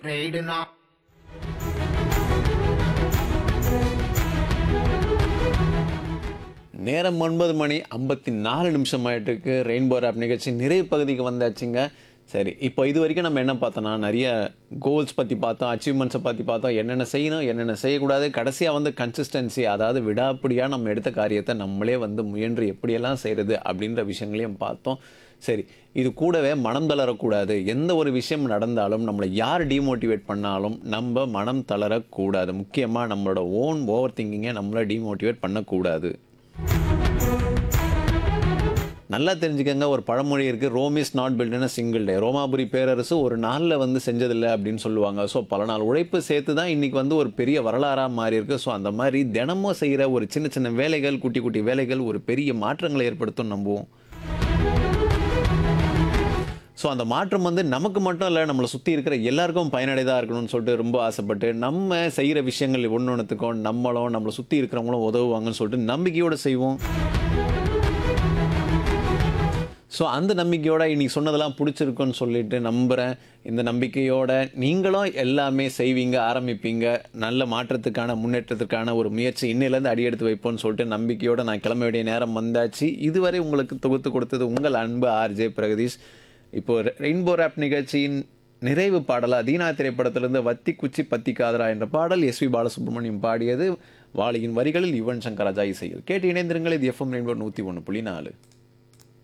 ரெய்டுனா நேரம் ஒன்பது மணி ஐம்பத்தி நாலு நிமிஷம் ஆயிட்டுருக்கு ரெயின்போ ஆப் நிகழ்ச்சி நிறைவு பகுதிக்கு வந்தாச்சுங்க சரி இப்போ இது வரைக்கும் நம்ம என்ன பார்த்தோம்னா நிறைய கோல்ஸ் பற்றி பார்த்தோம் அச்சீவ்மெண்ட்ஸை பற்றி பார்த்தோம் என்னென்ன செய்யணும் என்னென்ன செய்யக்கூடாது கடைசியாக வந்து கன்சிஸ்டன்சி அதாவது விடாப்பிடியாக நம்ம எடுத்த காரியத்தை நம்மளே வந்து முயன்று எப்படியெல்லாம் செய்கிறது அப்படின்ற விஷயங்களையும் பார்த்தோம் சரி இது கூடவே மனம் தளரக்கூடாது எந்த ஒரு விஷயம் நடந்தாலும் நம்மளை யார் டிமோட்டிவேட் பண்ணாலும் நம்ம மனம் தளரக்கூடாது முக்கியமாக நம்மளோட ஓன் ஓவர் திங்கிங்கை நம்மளை டிமோட்டிவேட் பண்ணக்கூடாது நல்லா தெரிஞ்சுக்கங்க ஒரு பழமொழி இருக்குது ரோம் இஸ் நாட் பில்டுன்னு சிங்கிள் டே ரோமாபுரி பேரரசு ஒரு நாளில் வந்து செஞ்சதில்லை அப்படின்னு சொல்லுவாங்க ஸோ பல நாள் உழைப்பு சேர்த்து தான் இன்றைக்கி வந்து ஒரு பெரிய வரலாறாக மாறி இருக்கு ஸோ அந்த மாதிரி தினமும் செய்கிற ஒரு சின்ன சின்ன வேலைகள் குட்டி குட்டி வேலைகள் ஒரு பெரிய மாற்றங்களை ஏற்படுத்தும் நம்புவோம் ஸோ அந்த மாற்றம் வந்து நமக்கு மட்டும் இல்லை நம்மளை சுற்றி இருக்கிற எல்லாருக்கும் பயனடைதாக இருக்கணும்னு சொல்லிட்டு ரொம்ப ஆசைப்பட்டு நம்ம செய்கிற விஷயங்கள் ஒன்று ஒன்றுத்துக்கும் நம்மளும் நம்மளை சுற்றி இருக்கிறவங்களும் உதவுவாங்கன்னு சொல்லிட்டு நம்பிக்கையோடு செய்வோம் ஸோ அந்த நம்பிக்கையோட இன்னைக்கு சொன்னதெல்லாம் பிடிச்சிருக்குன்னு சொல்லிட்டு நம்புகிறேன் இந்த நம்பிக்கையோட நீங்களும் எல்லாமே செய்வீங்க ஆரம்பிப்பீங்க நல்ல மாற்றத்துக்கான முன்னேற்றத்துக்கான ஒரு முயற்சி இன்னிலேருந்து அடியெடுத்து வைப்போம்னு சொல்லிட்டு நம்பிக்கையோட நான் கிளம்ப வேண்டிய நேரம் வந்தாச்சு இதுவரை உங்களுக்கு தொகுத்து கொடுத்தது உங்கள் அன்பு ஆர்ஜே பிரகதீஷ் இப்போ ரெயின்போ ரேப் நிகழ்ச்சியின் நிறைவு பாடலாக தீனா திரைப்படத்திலிருந்து வத்தி குச்சி பத்தி காதரா என்ற பாடல் எஸ்வி பாலசுப்ரமணியம் பாடியது வாலியின் வரிகளில் யுவன் சங்கர் ராஜா இசையில் கேட்டு இணைந்திருங்கள் இது எஃப்எம் ரெயின்போ நூற்றி ஒன்று புள்ளி நாலு